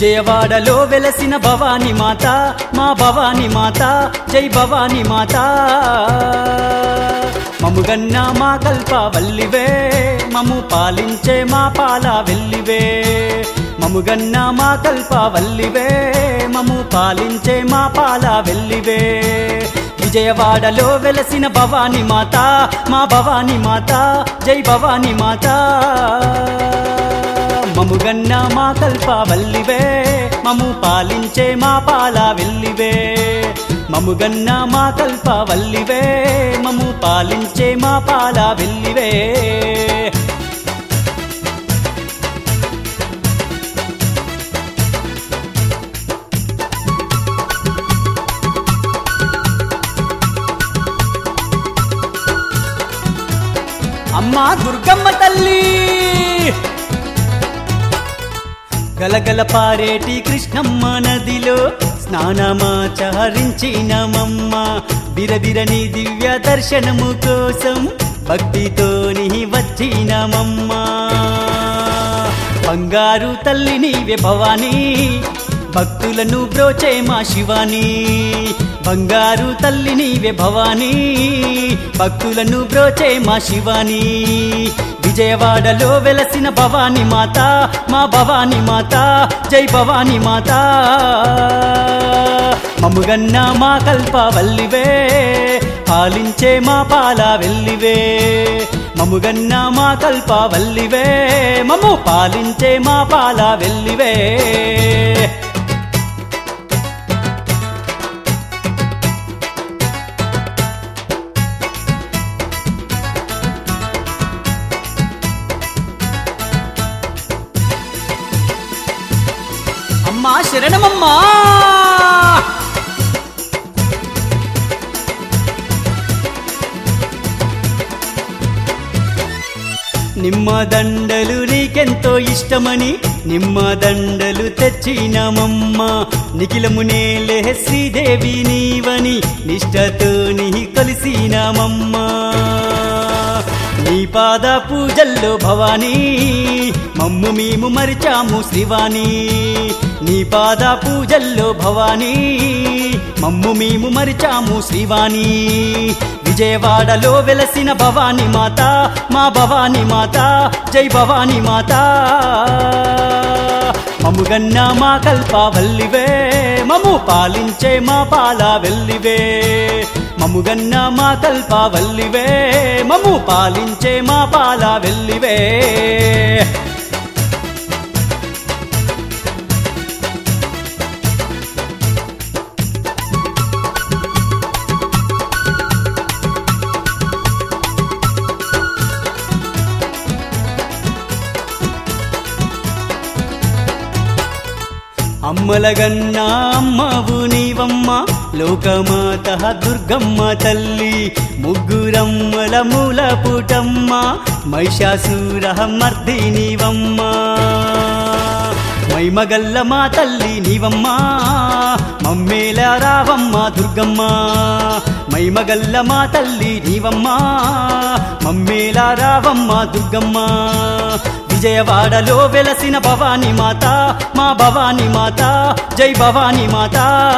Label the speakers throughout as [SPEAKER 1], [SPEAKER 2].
[SPEAKER 1] విజయవాడలో వెలసిన భవాని మాత మా భవాని మాత జై భవాని మాత మముగన్న మా కల్ప వల్లివే మము పాలించే మా పాల వెల్లివే మముగన్న మా కల్ప వల్లివే మము పాలించే మా పాల వెల్లివే విజయవాడలో వెలసిన భవాని మాత మా భవాని మాత జై భవాని మాత మముగన్న మా కల్ప వల్లివే మము పాలించే మా పాల వెల్లివే మముగన్న మా కల్ప వల్లివే మము పాలించే మా పాల వెల్లివే అమ్మా దుర్గమ్మ తల్లి గలగల పారేటి కృష్ణమ్మ నదిలో స్నానమాచరించినమమ్మ బిరబిరని దివ్య దర్శనము కోసం భక్తితోని వచ్చినమమ్మ బంగారు తల్లి నీవే భవానీ భక్తులను బ్రోచే మా శివాని బంగారు తల్లి నీవే భవానీ భక్తులను బ్రోచే మా శివాని విజయవాడలో వెలసిన భవాని మాత మా భవాని మాత జై భవాని మాత మముగన్న మా కల్ప వల్లివే పాలించే మా పాల వెల్లివే మముగన్న మా కల్ప వల్లివే మము పాలించే మా పాల వెల్లివే అమ్మా శరణమమ్మా నిమ్మ దండలు నీకెంతో ఇష్టమని నిమ్మ దండలు తెచ్చినమమ్మ నిఖిలము నేలే శ్రీదేవి నీవని నిష్టతో నీ కలిసినమమ్మ నీ పాద పూజల్లో భవానీ మమ్ము మేము మరిచాము శ్రీవాణి నీ పాద పూజల్లో భవానీ మమ్ము మేము మరిచాము శ్రీవాణి విజయవాడలో వెలసిన భవాని మాత మా భవాని మాత జై భవాని మాత మముగన్న మా కల్ప వల్లివే మము పాలించే మా పాల వెల్లివే మముగన్న మా కల్ప వల్లివే మము పాలించే మా పాల వెల్లివే అమ్మలగన్న అమ్మవు నీవమ్మ లోకమాత దుర్గమ్మ తల్లి ముగ్గురమ్మల మూల పుటమ్మ మహిషాసుర మర్ది నీవమ్మ మైమగల్ల మా తల్లి నీవమ్మ మమ్మేల రావమ్మ దుర్గమ్మ మైమగల్ల మా తల్లి నీవమ్మ మమ్మేల రావమ్మ దుర్గమ్మ విజయవాడలో వెలసిన భవాని మాత మా భవాని మాత జై భవాని మాత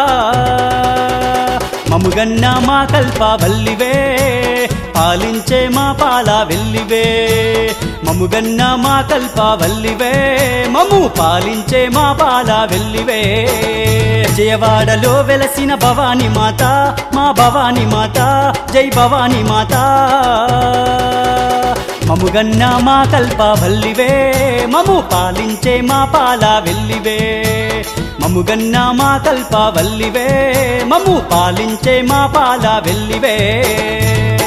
[SPEAKER 1] మముగన్న మా కల్ప వల్లివే పాలించే మా పాల వెల్లివే మముగన్న మా కల్ప వల్లివే మము పాలించే మా పాల వెల్లివే విజయవాడలో వెలసిన భవాని మాత మా భవాని మాత జై భవాని మాత మముగన్న మా కల్ప వల్లివే మము పాలించే మా పాల వెల్లివే మముగన్న మా కల్ప వల్లివే మము పాలించే మా పాల వెల్లివే